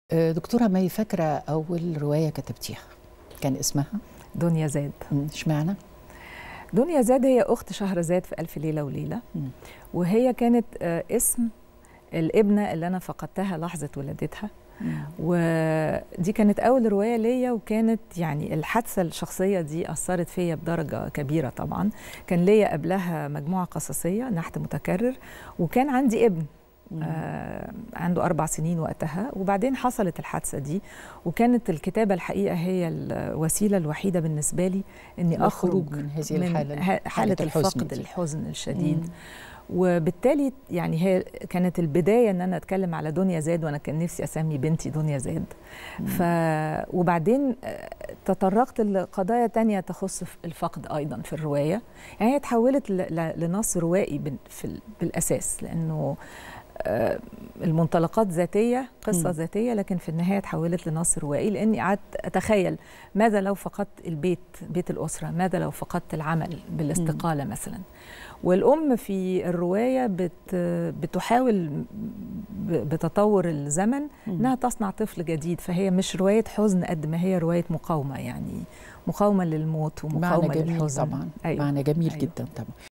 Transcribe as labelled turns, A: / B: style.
A: آه، دكتورة مي فاكرة أول رواية كتبتيها كان اسمها
B: دنيا زاد
A: مم، اشمعنى؟
B: دنيا زاد هي أخت شهرزاد في ألف ليلة وليلة
A: مم.
B: وهي كانت آه، اسم الابنة اللي أنا فقدتها لحظة ولادتها ودي كانت أول رواية ليا وكانت يعني الحادثة الشخصية دي أثرت فيا بدرجة كبيرة طبعا كان ليا قبلها مجموعة قصصية نحت متكرر وكان عندي ابن آه عنده أربع سنين وقتها وبعدين حصلت الحادثة دي وكانت الكتابة الحقيقة هي الوسيلة الوحيدة بالنسبة لي إني أخرج
A: للخروج من هذه الحالة
B: ه- حالة
A: حالة الحزن
B: الفقد
A: دي.
B: الحزن الشديد
A: مم.
B: وبالتالي يعني هي كانت البدايه ان انا اتكلم على دنيا زاد وانا كان نفسي اسمي بنتي دنيا زاد ف وبعدين آه، تطرقت لقضايا تانية تخص ف- الفقد ايضا في الروايه يعني هي اتحولت ل- ل- لنص روائي بال- في ال- بالاساس لانه آه، المنطلقات ذاتيه قصه
A: مم.
B: ذاتيه لكن في النهايه اتحولت لنص روائي لاني قعدت اتخيل ماذا لو فقدت البيت بيت الاسره ماذا لو فقدت العمل بالاستقاله مثلا والام في الروايه بت بتحاول ب- بتطور الزمن
A: مم.
B: انها تصنع طفل جديد فهي مش روايه حزن قد ما هي روايه مقاومه يعني مقاومه للموت
A: معنى
B: ومقاومه
A: جميل
B: للحزن
A: طبعا
B: أيوة.
A: معنى جميل
B: أيوة.
A: جدا طبعا